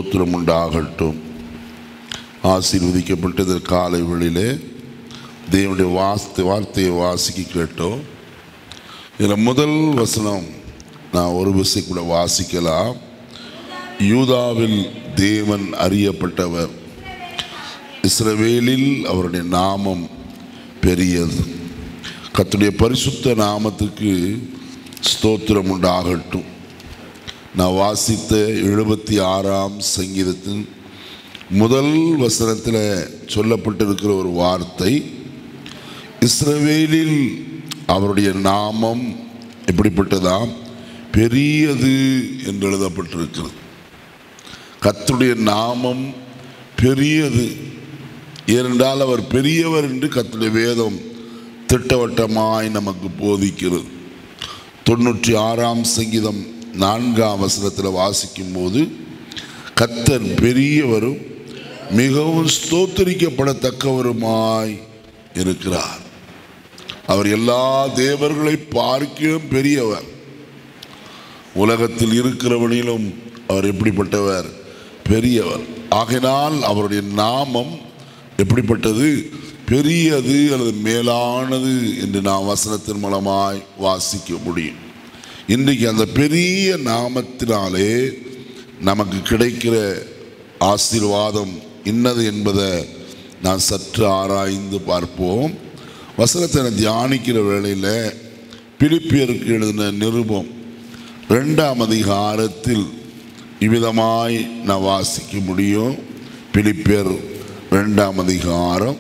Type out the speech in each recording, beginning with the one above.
ஸ்தோத்திரம் உண்டாகட்டும் ஆசீர்வதிக்கப்பட்டது காலை வேளையிலே தேவனுடைய வாஸ்து வார்த்தையை வாசிக்க கேட்டோம் இதில் முதல் வசனம் நான் ஒரு விசை கூட வாசிக்கலாம் யூதாவில் தேவன் அறியப்பட்டவர் இஸ்ரவேலில் அவருடைய நாமம் பெரியது கர்த்தருடைய பரிசுத்த நாமத்துக்கு ஸ்தோத்திரம் உண்டாகட்டும் நான் வாசித்த எழுபத்தி ஆறாம் சங்கீதத்தின் முதல் வசனத்தில் சொல்லப்பட்டிருக்கிற ஒரு வார்த்தை இஸ்ரவேலில் அவருடைய நாமம் எப்படிப்பட்டதாம் பெரியது என்று எழுதப்பட்டிருக்கிறது கர்த்தருடைய நாமம் பெரியது ஏனென்றால் அவர் பெரியவர் என்று கர்த்தருடைய வேதம் திட்டவட்டமாய் நமக்கு போதிக்கிறது தொண்ணூற்றி ஆறாம் சங்கீதம் நான்காம் வசனத்தில் வாசிக்கும் போது கத்தர் பெரியவரும் மிகவும் ஸ்தோத்தரிக்கப்படத்தக்கவருமாய் இருக்கிறார் அவர் எல்லா தேவர்களை பார்க்கிலும் பெரியவர் உலகத்தில் இருக்கிறவனிலும் அவர் எப்படிப்பட்டவர் பெரியவர் ஆகையினால் அவருடைய நாமம் எப்படிப்பட்டது பெரியது அல்லது மேலானது என்று நாம் வசனத்தின் மூலமாய் வாசிக்க முடியும் இன்றைக்கு அந்த பெரிய நாமத்தினாலே நமக்கு கிடைக்கிற ஆசீர்வாதம் இன்னது என்பதை நான் சற்று ஆராய்ந்து பார்ப்போம் வசனத்தை தியானிக்கிற வேளையில் பிலிப்பியருக்கு எழுதின நிருபம் ரெண்டாம் அதிகாரத்தில் இவ்விதமாய் நான் வாசிக்க முடியும் பிலிப்பியர் ரெண்டாம் அதிகாரம்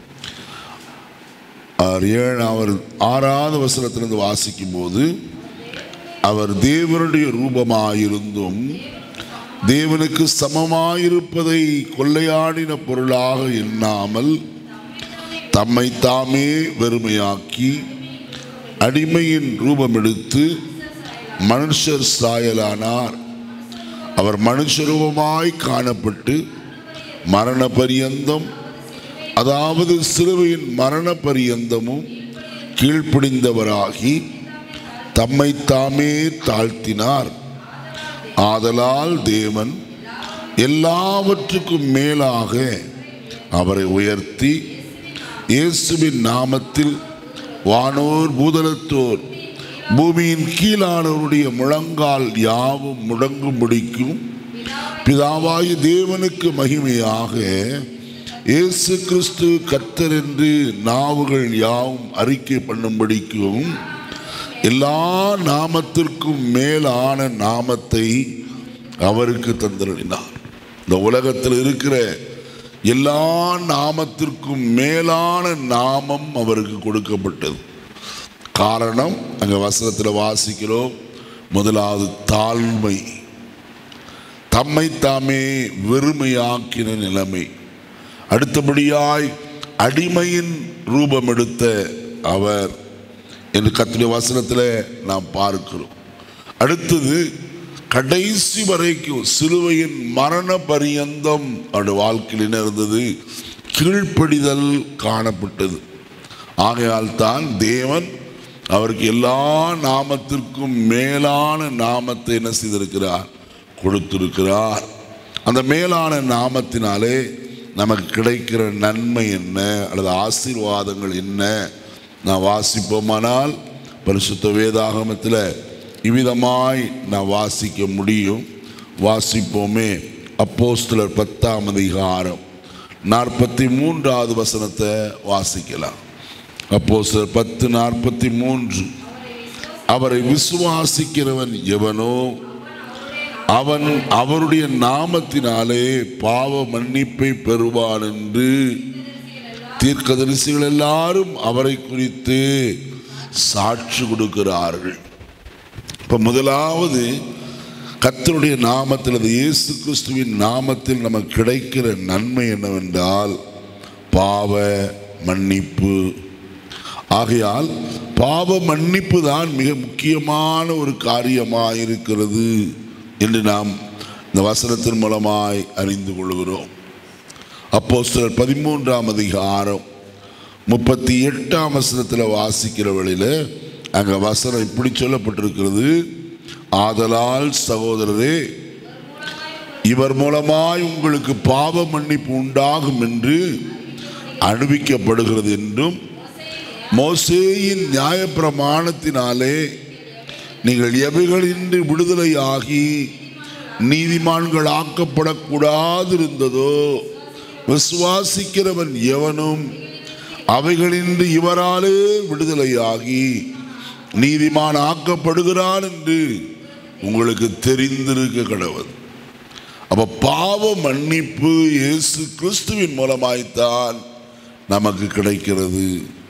அவர் ஏழாவது ஆறாவது வசனத்திலிருந்து வாசிக்கும் போது அவர் தேவனுடைய ரூபமாயிருந்தும் தேவனுக்கு சமமாயிருப்பதை கொள்ளையாடின பொருளாக எண்ணாமல் தம்மை தாமே வெறுமையாக்கி அடிமையின் ரூபம் எடுத்து மனுஷர் சாயலானார் அவர் மனுஷரூபமாய் காணப்பட்டு மரண பரியந்தம் அதாவது சிலுவையின் மரண பரியந்தமும் கீழ்ப்பிடிந்தவராகி தம்மை தாமே தாழ்த்தினார் ஆதலால் தேவன் எல்லாவற்றுக்கும் மேலாக அவரை உயர்த்தி இயேசுவின் நாமத்தில் வானோர் பூதலத்தோர் பூமியின் கீழானவருடைய முழங்கால் யாவும் முடங்கும்படிக்கும் பிதாவாகி தேவனுக்கு மகிமையாக இயேசு கிறிஸ்து கர்த்தர் என்று நாவுகள் யாவும் அறிக்கை பண்ணும்படிக்கும் எல்லா நாமத்திற்கும் மேலான நாமத்தை அவருக்கு தந்தருளினார் இந்த உலகத்தில் இருக்கிற எல்லா நாமத்திற்கும் மேலான நாமம் அவருக்கு கொடுக்கப்பட்டது காரணம் அங்க வசனத்தில் வாசிக்கிறோம் முதலாவது தாழ்மை தம்மை தாமே வெறுமையாக்கின நிலைமை அடுத்தபடியாய் அடிமையின் ரூபம் எடுத்த அவர் என்று கத்துடைய வசனத்தில் நாம் பார்க்கிறோம் அடுத்தது கடைசி வரைக்கும் சிலுவையின் மரண பரியந்தம் அவருடைய வாழ்க்கையில் என்ன இருந்தது கீழ்ப்படிதல் காணப்பட்டது ஆகையால் தான் தேவன் அவருக்கு எல்லா நாமத்திற்கும் மேலான நாமத்தை என்ன செய்திருக்கிறார் கொடுத்திருக்கிறார் அந்த மேலான நாமத்தினாலே நமக்கு கிடைக்கிற நன்மை என்ன அல்லது ஆசீர்வாதங்கள் என்ன நான் வாசிப்போமானால் பரிசுத்த வேதாகமத்தில் இவ்விதமாய் நான் வாசிக்க முடியும் வாசிப்போமே அப்போஸ்தலர் பத்தாம் அதிகாரம் நாற்பத்தி மூன்றாவது வசனத்தை வாசிக்கலாம் அப்போஸ்தலர் பத்து நாற்பத்தி மூன்று அவரை விசுவாசிக்கிறவன் எவனோ அவன் அவருடைய நாமத்தினாலே பாவ மன்னிப்பை பெறுவான் என்று தீர்க்கதரிசிகள் எல்லாரும் அவரை குறித்து சாட்சி கொடுக்கிறார்கள் இப்ப முதலாவது கர்த்தருடைய நாமத்தில் அது இயேசு கிறிஸ்துவின் நாமத்தில் நமக்கு கிடைக்கிற நன்மை என்னவென்றால் பாவ மன்னிப்பு ஆகையால் பாவ மன்னிப்பு தான் மிக முக்கியமான ஒரு காரியமாக இருக்கிறது என்று நாம் இந்த வசனத்தின் மூலமாய் அறிந்து கொள்கிறோம் அப்போ சிலர் பதிமூன்றாம் அதிகாரம் முப்பத்தி எட்டாம் வசனத்தில் வாசிக்கிற வழியில் அங்கே வசனம் இப்படி சொல்லப்பட்டிருக்கிறது ஆதலால் சகோதரரே இவர் மூலமாய் உங்களுக்கு பாவ மன்னிப்பு உண்டாகும் என்று அனுபவிக்கப்படுகிறது என்றும் மோசேயின் நியாயப்பிரமாணத்தினாலே நீங்கள் எவைகளின்றி விடுதலையாகி நீதிமான்கள் ஆக்கப்படக்கூடாது இருந்ததோ விசுவாசிக்கிறவன் எவனும் அவைகளின்றி இவராலே விடுதலையாகி நீதிமான் ஆக்கப்படுகிறான் என்று உங்களுக்கு தெரிந்திருக்க கடவுள் அப்ப பாவ மன்னிப்பு இயேசு கிறிஸ்துவின் மூலமாய்த்தான் நமக்கு கிடைக்கிறது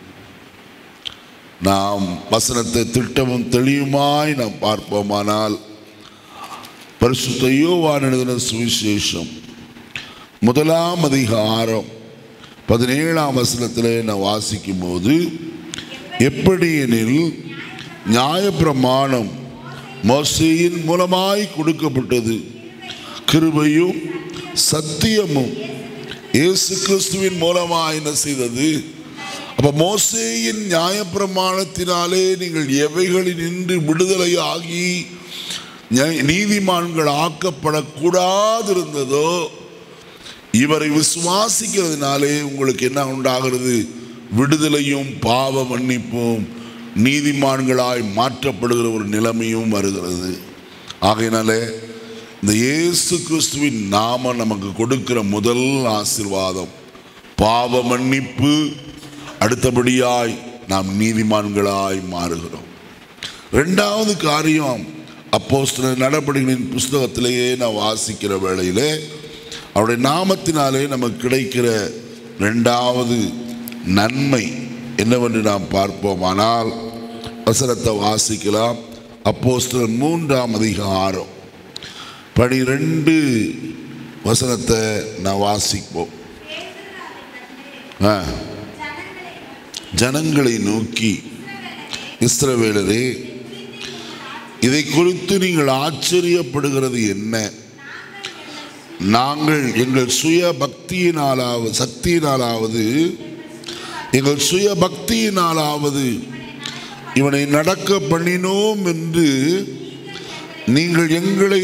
நாம் வசனத்தை திட்டமும் தெளிவுமாய் நாம் பார்ப்போமானால் பரிசுத்த யோவான் எழுதின சுவிசேஷம் முதலாம் அதிகாரம் பதினேழாம் வசனத்தில் நான் வாசிக்கும் போது எப்படி எனில் நியாயப்பிரமாணம் மோசையின் மூலமாய் கொடுக்கப்பட்டது கிருபையும் சத்தியமும் இயேசு கிறிஸ்துவின் மூலமாய் என்ன செய்தது அப்ப மோசேயின் நியாயப்பிரமாணத்தினாலே நீங்கள் எவைகளில் நின்று விடுதலையாகி நியாய- நீதிமான்கள் ஆக்கப்படக்கூடாது இருந்ததோ இவரை விசுவாசிக்கிறதுனாலே உங்களுக்கு என்ன உண்டாகிறது விடுதலையும் பாவ மன்னிப்பும் நீதிமான்களாய் மாற்றப்படுகிற ஒரு நிலைமையும் வருகிறது ஆகையினாலே இந்த இயேசு கிறிஸ்துவின் நாம நமக்கு கொடுக்கிற முதல் ஆசீர்வாதம் பாவ மன்னிப்பு அடுத்தபடியாய் நாம் நீதிமான்களாய் மாறுகிறோம் ரெண்டாவது காரியம் அப்போஸ்தலர் நடபடிகளின் புஸ்தகத்திலேயே நான் வாசிக்கிற வேளையிலே அவருடைய நாமத்தினாலே நமக்கு கிடைக்கிற ரெண்டாவது நன்மை என்னவென்று நாம் பார்ப்போமானால் வசனத்தை வாசிக்கலாம் அப்போஸ்தலர் மூன்றாம் அதிகாரம் பனிரெண்டு வசனத்தை நான் வாசிப்போம் ஆ. ஜனங்களை நோக்கி இஸ்ரவேலரே இதை குறித்து நீங்கள் ஆச்சரியப்படுகிறது என்ன நாங்கள் எங்கள் சுய பக்தியினாலாவது சக்தியினாலாவது எங்கள் சுய பக்தியினாலாவது இவனை நடக்க பண்ணினோம் என்று நீங்கள் எங்களை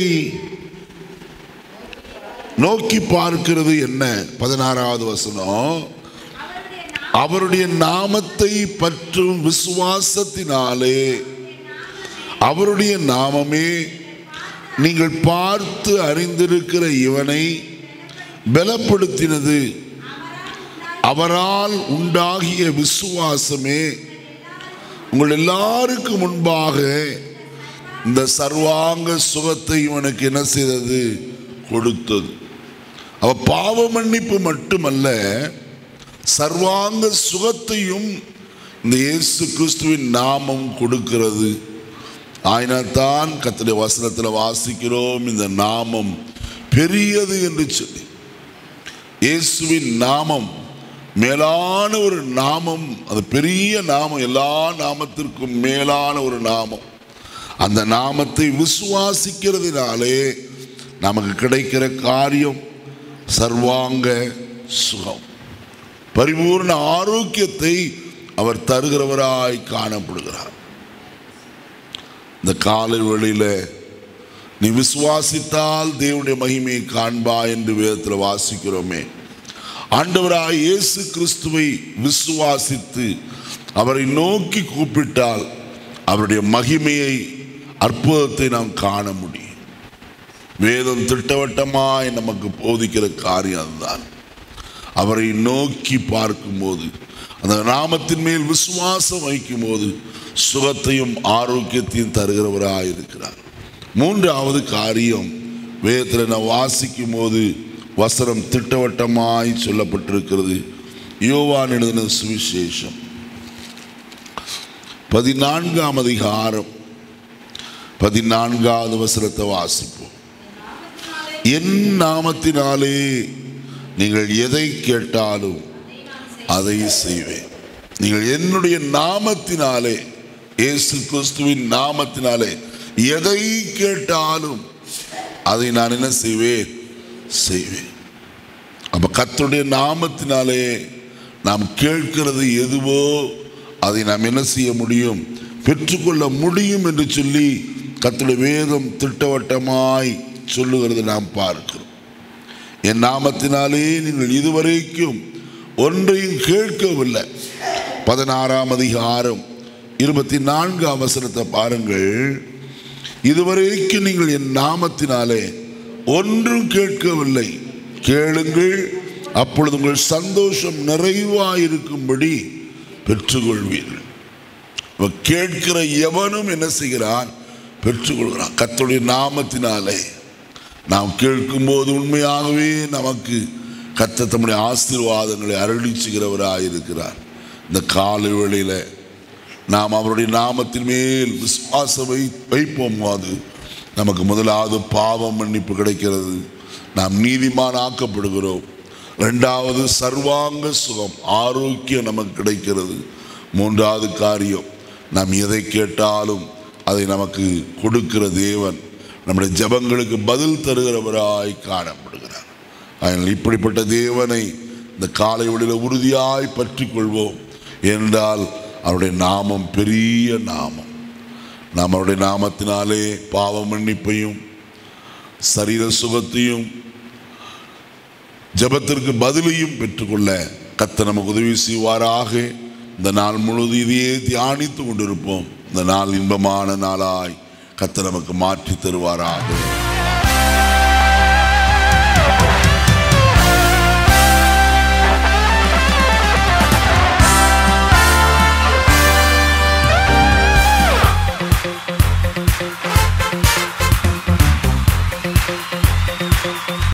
நோக்கி பார்க்கிறது என்ன பதினாறாவது வசனம் அவருடைய நாமத்தை பற்றும் விசுவாசத்தினாலே அவருடைய நாமமே நீங்கள் பார்த்து அறிந்திருக்கிற இவனை பலப்படுத்தினது அவரால் உண்டாகிய விசுவாசமே உங்கள் எல்லாருக்கும் முன்பாக இந்த சர்வாங்க சுகத்தை இவனுக்கு என்ன செய்தது கொடுத்தது அவ பாவ மன்னிப்பு மட்டுமல்ல சர்வாங்க சுகத்தையும் இந்த இயேசு கிறிஸ்துவின் நாமம் கொடுக்கிறது ஆயினத்தான் கத்துடைய வசனத்தில் வாசிக்கிறோம் இந்த நாமம் பெரியது என்று சொல்லி இயேசுவின் நாமம் மேலான ஒரு நாமம் அது பெரிய நாமம் எல்லா நாமத்திற்கும் மேலான ஒரு நாமம் அந்த நாமத்தை விசுவாசிக்கிறதுனாலே நமக்கு கிடைக்கிற காரியம் சர்வாங்க சுகம் பரிபூர்ண ஆரோக்கியத்தை அவர் தருகிறவராய் காணப்படுகிறார் இந்த காலை வேளையில நீ விசுவாசித்தால் தேவனுடைய மகிமையை காண்பா என்று வேதத்தில் வாசிக்கிறோமே ஆண்டவராய் இயேசு கிறிஸ்துவை விசுவாசித்து அவரை நோக்கி கூப்பிட்டால் அவருடைய மகிமையை அற்புதத்தை நாம் காண முடியும் வேதம் திட்டவட்டமாய் நமக்கு போதிக்கிற காரியம் அதுதான் அவரை நோக்கி பார்க்கும்போது அந்த நாமத்தின் மேல் விசுவாசம் வைக்கும்போது சுகத்தையும் ஆரோக்கியத்தையும் தருகிறவராய் இருக்கிறார் மூன்றாவது காரியம் வேதத்தில் நான் வாசிக்கும் போது வசனம் திட்டவட்டமாய் சொல்லப்பட்டிருக்கிறது யோவான் எழுதின சுவிசேஷம் பதினான்காம் அதிகாரம் பதினான்காவது வசனத்தை வாசிப்போம் என் நாமத்தினாலே நீங்கள் எதை கேட்டாலும் அதை செய்வேன் நீங்கள் என்னுடைய நாமத்தினாலே இயேசு கிறிஸ்துவின் நாமத்தினாலே எதை கேட்டாலும் அதை நான் என்ன செய்வேன் செய்வேன் அப்ப கர்த்தருடைய நாமத்தினாலே நாம் கேட்கிறது எதுவோ அதை நாம் என்ன செய்ய முடியும் பெற்றுக்கொள்ள முடியும் என்று சொல்லி கர்த்தருடைய வேதம் திட்டவட்டமாய் சொல்லுகிறது நாம் பார்க்கிறோம் என் நாமத்தினாலே நீங்கள் இதுவரைக்கும் ஒன்றையும் கேட்கவில்லை பதினாறாம் அதிகாரம் இருபத்தி நான்கு அவசரத்தை பாருங்கள் இதுவரைக்கும் நீங்கள் என் நாமத்தினாலே ஒன்றும் கேட்கவில்லை கேளுங்கள் அப்பொழுது உங்கள் சந்தோஷம் நிறைவாயிருக்கும்படி பெற்றுக்கொள்வீர்கள் இப்ப கேட்கிற எவனும் என்ன செய்கிறான் பெற்றுக்கொள்கிறான் கர்த்தருடைய நாமத்தினாலே நாம் கேட்கும்போது உண்மையாகவே நமக்கு கர்த்தர் தம்முடைய ஆசீர்வாதங்களை அருளி செய்கிறவராயிருக்கிறார் இந்த காலை வேளையில நாம் அவருடைய நாமத்தின் மேல் விசுவாசம் வை வைப்போம் அது நமக்கு முதலாவது பாவம் மன்னிப்பு கிடைக்கிறது நாம் நீதிமான் ஆக்கப்படுகிறோம் ரெண்டாவது சர்வாங்க சுகம் ஆரோக்கியம் நமக்கு கிடைக்கிறது மூன்றாவது காரியம் நாம் எதை கேட்டாலும் அதை நமக்கு கொடுக்கிற தேவன் நம்முடைய ஜெபங்களுக்கு பதில் தருகிறவராய் காணப்படுகிறார் அதனால் இப்படிப்பட்ட தேவனை இந்த காலை வழியில் உறுதியாய் பற்றி கொள்வோம் என்றால் அவருடைய நாமம் பெரிய நாமம் நாம் அவருடைய நாமத்தினாலே பாவ மன்னிப்பையும் சரீர சுகத்தையும் ஜெபத்திற்கு பதிலையும் பெற்றுக்கொள்ள கத்த நமக்கு உதவி செய்வாராக இந்த நாள் முழுவதும் இதையே தியானித்து கொண்டிருப்போம் இந்த நாள் இன்பமான நாளாய் கத்த நமக்கு மாற்றி தருவாராக